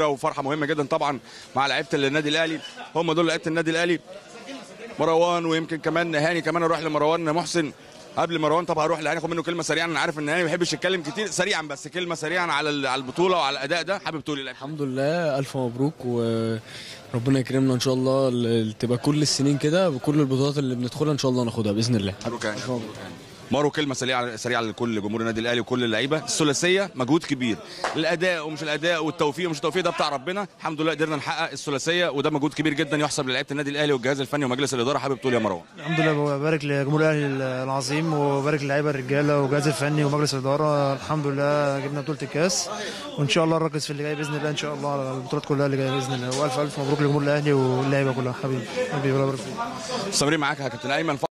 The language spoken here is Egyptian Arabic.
وفرحه مهمه جدا طبعا مع لعيبه النادي الاهلي هم دول لعيبه النادي الاهلي مروان ويمكن كمان هاني كمان اروح لمروان محسن قبل مروان طبعا اروح لهاني اخد منه كلمه سريعا انا عارف ان هاني ما بيحبش يتكلم كتير سريعا بس كلمه سريعا على ال- على البطوله وعلى الاداء ده حابب تقول ايه الحمد لله الف مبروك وربنا يكرمنا ان شاء الله ال- تبقى كل السنين كده بكل البطولات اللي بندخلها ان شاء الله ناخدها باذن الله مبروك يا هاني. مارو كلمه سريعه سريعه لكل جمهور النادي الاهلي وكل اللعيبه الثلاثيه مجهود كبير الاداء ومش الاداء والتوفيق ومش التوفيق ده بتاع ربنا الحمد لله قدرنا نحقق الثلاثيه وده مجهود كبير جدا يحسب للعيبه النادي الاهلي والجهاز الفني ومجلس الاداره حابب تقول يا مروان الحمد لله ببارك لجمهور الاهلي العظيم وبارك للعيبه الرجاله والجهاز الفني ومجلس الاداره الحمد لله جبنا بطوله الكاس وان شاء الله نركز في اللي جاي باذن الله ان شاء الله على البطولات كلها اللي جايه باذن الله والف الف مبروك لجمهور الاهلي واللعيبه كلها حبيبي حبيبي الله يبارك فيك مستمرين معاك يا كابتن ايمن